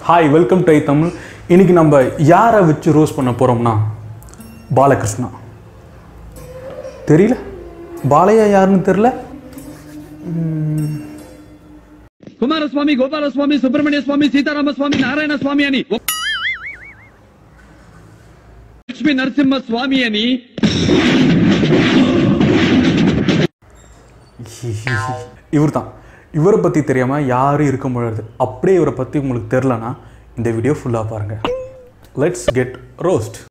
Hi welcome to I Tamil இன்னைக்கு நம்ம யாரை வச்சு ரோஸ் பண்ண போகிறோம்னா பாலகிருஷ்ணா தெரியல பாலையா யாருன்னு தெரியல కుమారస్వామి గోపాలస్వామి సుబ్రహ్మణ్య స్వామి సీతారామ స్వామి నారాయణ స్వామి అని లక్ష్మీ నరసింహ స్వామి అని இவர் தான் இவரை பற்றி தெரியாமல் யாரும் இருக்க முடியாது அப்படியே இவரை பற்றி உங்களுக்கு தெரிலனா இந்த வீடியோ ஃபுல்லாக பாருங்கள் லெட்ஸ் கெட் ரோஸ்ட்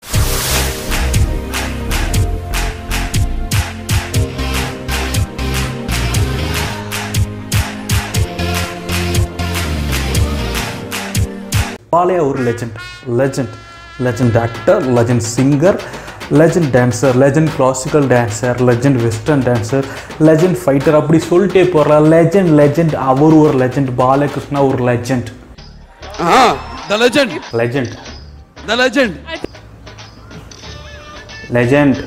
பாலையா ஒரு legend legend legend actor legend singer legend dancer legend classical dancer legend western dancer legend fighter அப்படி சொல்லிட்டே போகிற லெஜண்ட் லெஜண்ட் அவர் ஒரு லெஜண்ட் பாலகிருஷ்ணா ஒரு legend the legend legend the legend legend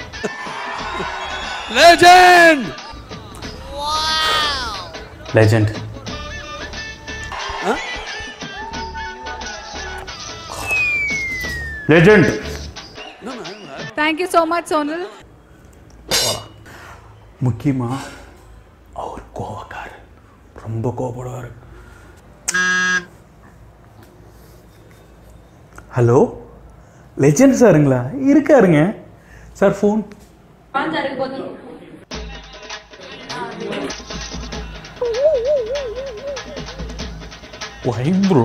legend legend legend thank you so much Sonal முக்கியமாக அவர் கோவக்காரர் ரொம்ப கோவப்படுவார் ஹலோ லெஜண்ட் சாருங்களா இருக்காருங்க sir phone why bro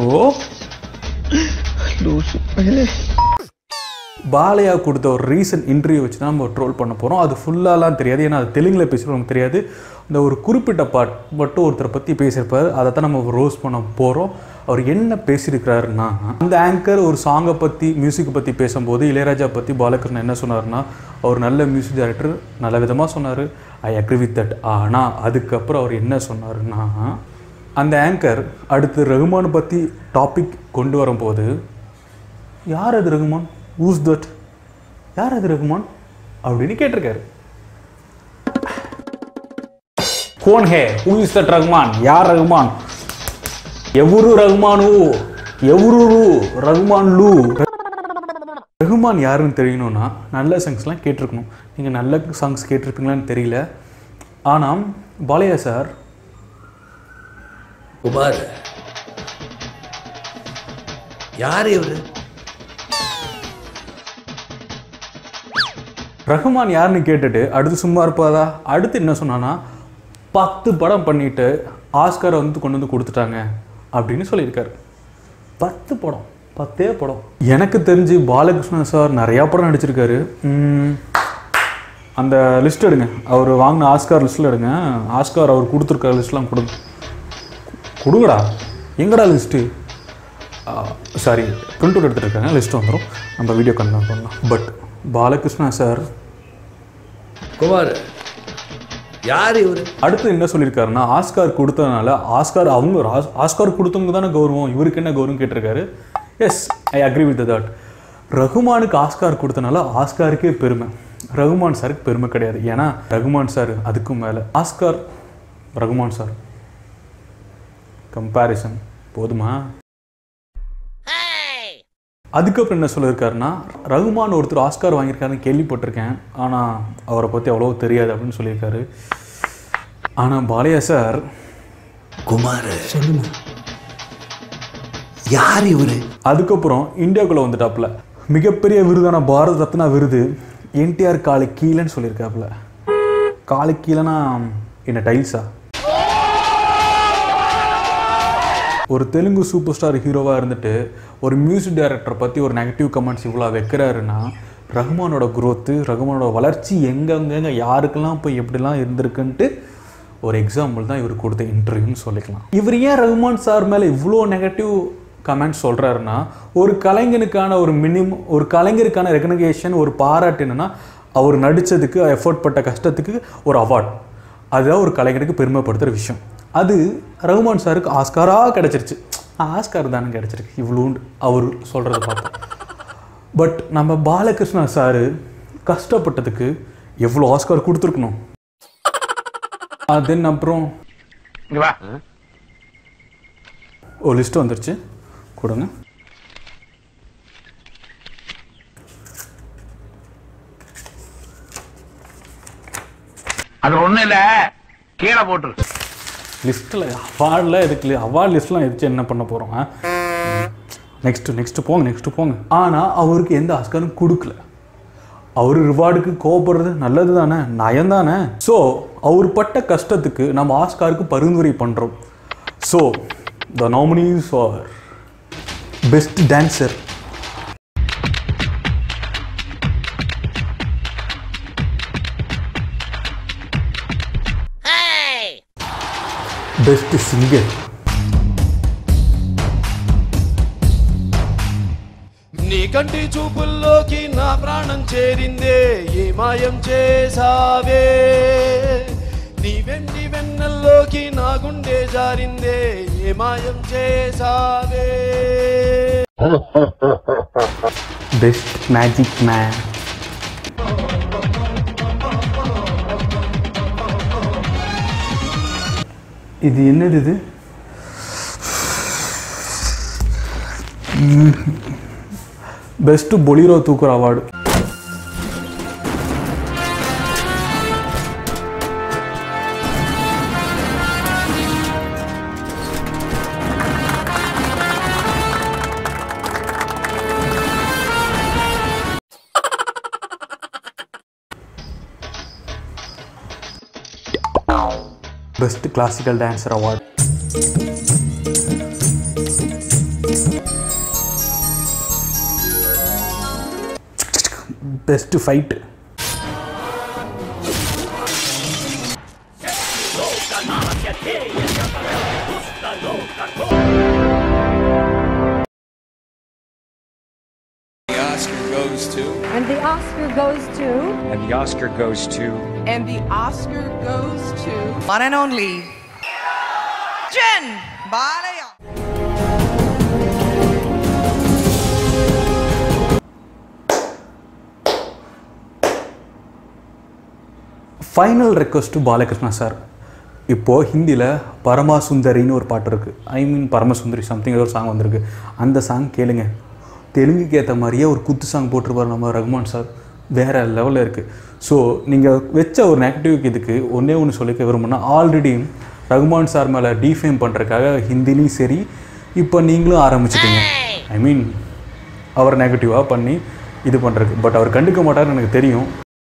Balayya கொடுத்த ஒரு ரீசன்ட் இன்டர்வியூ வச்சு தான் நம்ம ட்ரோல் பண்ண போகிறோம் அது ஃபுல்லாலாம் தெரியாது ஏன்னா அது தெலுங்கில் பேசுகிறவங்க தெரியாது இந்த ஒரு குறிப்பிட்ட பார்ட் மட்டும் ஒருத்தரை பற்றி பேசியிருப்பார் அதை தான் நம்ம ரோஸ் பண்ண போகிறோம் அவர் என்ன பேசியிருக்கிறாருன்னா அந்த ஆங்கர் ஒரு சாங்கை பற்றி மியூசிக்கை பற்றி பேசும்போது இளையராஜா பற்றி பாலகிருஷ்ணன் என்ன சொன்னார்னா அவர் நல்ல மியூசிக் டைரக்டர் நல்ல விதமாக சொன்னார் ஐ அக்ரி வித் தட் ஆனால் அதுக்கப்புறம் அவர் என்ன சொன்னாருன்னா அந்த ஆங்கர் அடுத்து ரகுமான் பற்றி டாபிக் கொண்டு வரும்போது யார் அது ரகுமான் ஊஸ் தட் யார் அது ரகுமான் அப்படின்னு கேட்டிருக்காரு கோன் ஹே ஹூ இஸ் தட் ரகுமான் யார் ரகுமான் எவரு ரகுமானு எவரு ரகுமான் லூ ரகுமான் யாருன்னு தெரியணும்னா நல்ல சாங்ஸ்லாம் கேட்டிருக்கணும் நீங்கள் நல்ல சாங்ஸ் கேட்டிருப்பீங்களான்னு தெரியல ஆனால் பாலையா சார் குமார் யார் இவரு ரஹ்மான் யாருன்னு கேட்டுட்டு அடுத்து சும்மா இருப்பாதா அடுத்து என்ன சொன்னான்னா பத்து படம் பண்ணிட்டு ஆஸ்காரை வந்து கொண்டு வந்து கொடுத்துட்டாங்க அப்படின்னு சொல்லியிருக்காரு பத்து படம் பத்தே படம் எனக்கு தெரிஞ்சு பாலகிருஷ்ணன் சார் நிறையா படம் நடிச்சிருக்காரு உம், அந்த லிஸ்ட் எடுங்க அவர் வாங்கின ஆஸ்கார் லிஸ்ட்டில் எடுங்க ஆஸ்கார் அவர் கொடுத்துருக்க லிஸ்ட்லாம் கொடுங்க கொடுங்கடா எங்கடா லிஸ்ட்டு சாரி பிரிண்ட் அவுட் எடுத்துகிட்டு இருக்காங்க லிஸ்ட் வந்துடும் நம்ம வீடியோ கன்ஃபார்ம் பண்ணலாம் பட் பாலகிருஷ்ணா சார் குமார் யார் இவரு அடுத்து என்ன சொல்லியிருக்காருன்னா ஆஸ்கார் கொடுத்ததுனால ஆஸ்கார் அவங்க ஆஸ்- ஆஸ்கார் கொடுத்தவங்க தானே கௌரவம் இவருக்கு என்ன கௌரவம் கேட்டிருக்காரு yes I agree with that ரகுமானுக்கு ஆஸ்கார் கொடுத்தனால ஆஸ்காருக்கே பெருமை ரகுமான் சாருக்கு பெருமை கிடையாது ஏன்னா ரகுமான் சார் அதுக்கும் மேலே ஆஸ்கார் ரகுமான் சார் கம்பேரிசன் போதுமா அதுக்கப்புறம் என்ன சொல்லியிருக்காருன்னா ரகுமான் ஒருத்தர் ஆஸ்கார் வாங்கியிருக்காருன்னு கேள்விப்பட்டிருக்கேன் ஆனால் அவரை பற்றி அவ்வளோ தெரியாது அப்படின்னு சொல்லியிருக்காரு ஆனால் பாலையா சார் குமார் சொல்லுங்க யார் இவரு அதுக்கப்புறம் இந்தியாவுக்குள்ளே வந்துட்டாப்புல மிகப்பெரிய விருதான பாரத ரத்னா விருது என்டிஆர் காலு கீழேன்னு சொல்லியிருக்காப்புல காலு கீழேனா என்ன டைல்ஸா ஒரு தெலுங்கு சூப்பர் ஸ்டார் ஹீரோவாக இருந்துட்டு ஒரு மியூசிக் டைரக்டரை பற்றி ஒரு நெகட்டிவ் கமெண்ட்ஸ் இவ்வளோ வைக்கிறாருன்னா ரஹ்மானோட growth ரஹ்மானோட வளர்ச்சி எங்கெங்கெங்க யாருக்கெல்லாம் போய் எப்படிலாம் இருந்திருக்குன்ட்டு ஒரு எக்ஸாம்பிள் தான் இவர் கொடுத்த இன்டர்வியூன்னு சொல்லிக்கலாம் இவர் ஏன் ரஹ்மான் சார் மேலே இவ்வளோ நெகட்டிவ் கமெண்ட்ஸ் சொல்கிறாருன்னா ஒரு கலைஞனுக்கான ஒரு மினிமம் ஒரு கலைஞருக்கான ரெகனகேஷன் ஒரு பாராட்டு என்னன்னா அவர் நடித்ததுக்கு எஃபோர்ட் பட்ட கஷ்டத்துக்கு ஒரு அவார்ட் அதுதான் ஒரு கலைஞருக்கு பெருமைப்படுத்துகிற விஷயம் அது ரகுமான் சாருக்கு ஆஸ்காராக கிடச்சிருச்சு ஆஸ்கார் தானே கிடச்சிருக்கு இவ்வளோண்டு அவர் சொல்கிறத பார்த்தோம் பட் நம்ம பாலகிருஷ்ணா சாரு கஷ்டப்பட்டதுக்கு எவ்வளோ ஆஸ்கார் கொடுத்துருக்கணும் தென் அப்புறம் ஒரு லிஸ்ட் வந்துருச்சு கொடுங்க அது ஒண்ணு இல்ல கீழே போட்டுரு லிஸ்ட்டில் அவார்டில் எதுக்கு அவார்ட் லிஸ்ட்லாம் எதுக்கு என்ன பண்ண போகிறோம் நெக்ஸ்ட்டு நெக்ஸ்ட்டு போங்க நெக்ஸ்ட்டு போங்க ஆனால் அவருக்கு எந்த ஆஸ்காரும் கொடுக்கல அவர் ரிவார்டுக்கு கோபப்படுறது நல்லது தானே நயம் தானே ஸோ அவர் பட்ட கஷ்டத்துக்கு நம்ம ஆஸ்காருக்கு பரிந்துரை பண்ணுறோம் so the nominees are best dancer best singer నీ కంటి చూపుల్లోకి నా ప్రాణం చేరిందే ఏ మాయం చేసావే నీ వెండి వెన్నెల్లోకి నా గుండె జారిందే ఏ మాయం చేసావే பெஸ்ட் மேஜிக் மேன் இது என்னது இது பெஸ்ட் பொலிரோ தூக்குற award best classical dancer award best fight The Oscar goes to And the Oscar goes to And the Oscar goes to And the Oscar goes to one and only Jen Balaya. Final request to Balakrishna sir இப்போது ஹிந்தியில் பரமாசுந்தரின்னு ஒரு பாட்டு இருக்குது ஐ மீன் பரமசுந்தரி something ஏதோ ஒரு song வந்திருக்கு அந்த song கேளுங்க தெலுங்குக்கு ஏற்ற மாதிரியே ஒரு குத்து சாங் போட்டிருப்பார் நம்ம ரகுமான் சார் வேறு லெவலில் இருக்குது ஸோ நீங்கள் வச்ச ஒரு நெகட்டிவ் இதுக்கு ஒன்றே ஒன்று சொல்லிக்க விரும்புனா ஆல்ரெடி ரகுமான் சார் மேலே டிஃபேம் பண்ணுறதுக்காக ஹிந்திலையும் சரி இப்போ நீங்களும் ஆரம்பிச்சிட்டீங்க ஐ மீன் அவர் நெகட்டிவாக பண்ணி இது பண்ணுறதுக்கு பட் அவர் கண்டுக்க மாட்டார்னு எனக்கு தெரியும்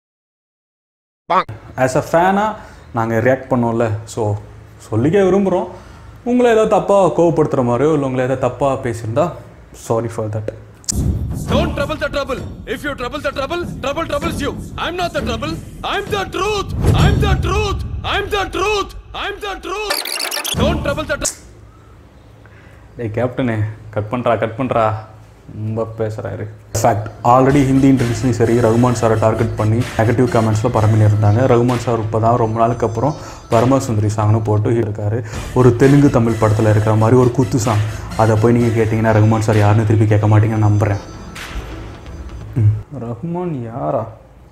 ஆஸ் அ ஃபேனாக நாங்கள் ரியாக்ட் பண்ணோம்ல ஸோ சொல்லிக்க விரும்புகிறோம் உங்களை ஏதாவது தப்பாக கோவப்படுத்துகிற மாதிரியோ இல்லை உங்களை ஏதாவது தப்பாக பேசியிருந்தா sorry for that Don't trouble the trouble. If you trouble the trouble, trouble troubles you. I'm not the trouble. I'm the truth. I'm the truth. I'm the truth. I'm the truth. Don't trouble the trouble. டேய் captain cut பண்ணுறா cut பண்ணுறா ரொம்ப பேசுகிறாரு fact already Hindi இன்டர்வியூஸ்லையும் சரி ரகுமான் சாரை target பண்ணி negative கமெண்ட்ஸில் பரப்பினு இருந்தாங்க ரகுமான் சார் இப்போ தான் ரொம்ப நாளுக்கு அப்புறம் பரமசுந்தரி சாங்னு போட்டு இருக்காரு ஒரு தெலுங்கு தமிழ் படத்தில் இருக்கிற மாதிரி ஒரு குத்து சாங் அதை போய் நீங்கள் கேட்டிங்கன்னா ரகுமான் சார் யாருன்னு திருப்பி கேட்க மாட்டீங்கன்னு நம்புகிறேன் ம், ரகுமான் யாரா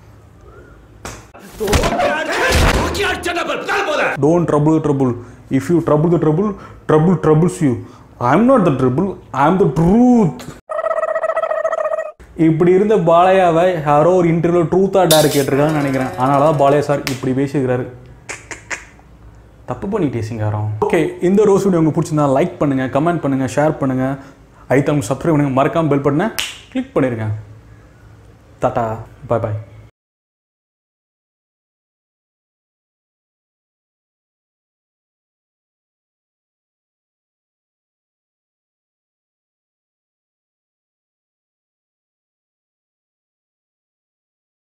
don't trouble trouble if you trouble the trouble trouble troubles you I am not the trouble I am the truth இப்படி இருந்த பாலையாவை யாரோ ஒரு இன்டர்வியூல ட்ரூத்தாக டேர் கேட்டிருக்காங்கன்னு நினைக்கிறேன் அதனால தான் பாலையா சார் இப்படி பேசிக்கிறாரு தப்பு பண்ணிட்டே சிங்காரம் ஓகே இந்த ரோஸ் வீடியோ உங்களுக்கு பிடிச்சிருந்தா லைக் பண்ணுங்கள் கமெண்ட் பண்ணுங்கள் ஷேர் பண்ணுங்கள் ஐத்தம் சப்ஸ்கிரைப் பண்ணுங்கள் மறக்காமல் பெல் பட்டனை கிளிக் பண்ணிருங்க டாட்டா பாய் பாய்